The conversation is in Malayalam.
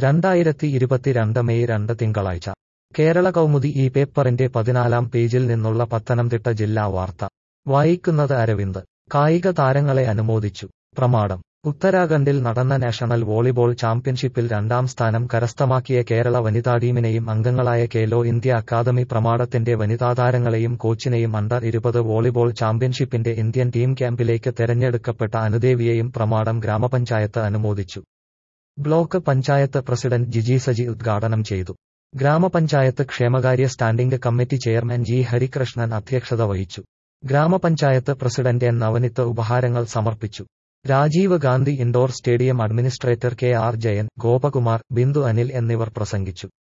രണ്ടായിരത്തി ഇരുപത്തിരണ്ട് മെയ് രണ്ട് തിങ്കളാഴ്ച കേരള കൗമുദി ഈ പേപ്പറിന്റെ പതിനാലാം പേജിൽ നിന്നുള്ള പത്തനംതിട്ട ജില്ലാ വാർത്ത വായിക്കുന്നത് അരവിന്ദ് കായിക താരങ്ങളെ അനുമോദിച്ചു പ്രമാടം ഉത്തരാഖണ്ഡിൽ നടന്ന നാഷണൽ വോളിബോൾ ചാമ്പ്യൻഷിപ്പിൽ രണ്ടാം സ്ഥാനം കരസ്ഥമാക്കിയ കേരള വനിതാ ടീമിനെയും അംഗങ്ങളായ കേലോ ഇന്ത്യ അക്കാദമി പ്രമാടത്തിന്റെ വനിതാതാരങ്ങളെയും കോച്ചിനെയും അണ്ടർ ഇരുപത് വോളിബോൾ ചാമ്പ്യൻഷിപ്പിന്റെ ഇന്ത്യൻ ടീം ക്യാമ്പിലേക്ക് തെരഞ്ഞെടുക്കപ്പെട്ട അനുദേവിയെയും പ്രമാടം ഗ്രാമപഞ്ചായത്ത് അനുമോദിച്ചു ബ്ലോക്ക് പഞ്ചായത്ത് പ്രസിഡന്റ് ജിജി സജി ഉദ്ഘാടനം ചെയ്തു ഗ്രാമപഞ്ചായത്ത് ക്ഷേമകാര്യ standing committee chairman G Harikrishnan അധ്യക്ഷത വഹിച്ചു ഗ്രാമപഞ്ചായത്ത് പ്രസിഡന്റ് എൻ നവനിത്ത് ഉപഹാരങ്ങൾ സമർപ്പിച്ചു Rajiv Gandhi indoor stadium administrator K R Jayan Gopakumar Bindu Anil എന്നിവർ പ്രസംഗിച്ചു